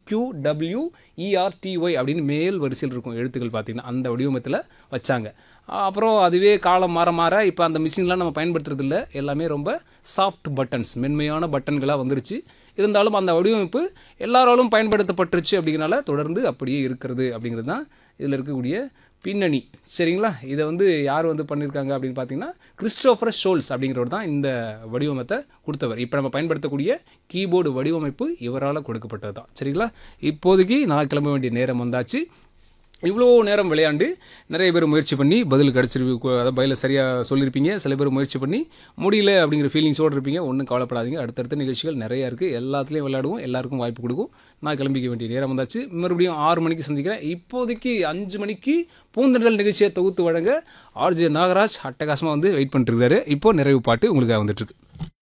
Q W இஆர்டிஒய் அப்படின்னு மேல் வரிசையில் இருக்கும் எழுத்துக்கள் பார்த்தீங்கன்னா அந்த வடிவமத்தில் வச்சாங்க அப்புறம் அதுவே காலம் மாற மாற இப்போ அந்த மிஷின்லாம் நம்ம பயன்படுத்துறது இல்ல எல்லாமே ரொம்ப சாஃப்ட் பட்டன்ஸ் மென்மையான பட்டன்களாக வந்துருச்சு இருந்தாலும் அந்த வடிவமைப்பு எல்லாராலும் பயன்படுத்தப்பட்டுருச்சு அப்படிங்கிறனால தொடர்ந்து அப்படியே இருக்கிறது அப்படிங்கிறது தான் இதில் இருக்கக்கூடிய பின்னணி சரிங்களா இதை வந்து யார் வந்து பண்ணியிருக்காங்க அப்படின்னு பார்த்தீங்கன்னா கிறிஸ்டோஃபர் ஷோல்ஸ் அப்படிங்கிறவர் தான் இந்த வடிவமைத்தை கொடுத்தவர் இப்போ நம்ம பயன்படுத்தக்கூடிய கீபோர்டு வடிவமைப்பு இவரால் கொடுக்கப்பட்டது தான் சரிங்களா இப்போதைக்கு நான் கிளம்ப வேண்டிய நேரம் வந்தாச்சு இவ்வளோ நேரம் விளையாண்டு நிறைய பேர் முயற்சி பண்ணி பதில் கிடச்சிருக்கு அதாவது பதில சரியாக சொல்லியிருப்பீங்க சில பேர் முயற்சி பண்ணி முடியல அப்படிங்கிற ஃபீலிங்ஸோடு இருப்பீங்க ஒன்றும் கவலைப்படாதீங்க அடுத்தடுத்த நிகழ்ச்சிகள் நிறையா இருக்குது எல்லாத்துலேயும் விளையாடுவோம் எல்லாருக்கும் வாய்ப்பு கொடுக்கும் நான் கிளம்பிக்க வேண்டிய நேரம் வந்தாச்சு மறுபடியும் ஆறு மணிக்கு சந்திக்கிறேன் இப்போதைக்கு அஞ்சு மணிக்கு பூந்தென்றல் நிகழ்ச்சியை தொகுத்து வழங்க ஆர்ஜே நாகராஜ் அட்டகாசமாக வந்து வெயிட் பண்ணிட்டுருக்காரு இப்போ நிறைவு பாட்டு உங்களுக்காக வந்துட்டுருக்கு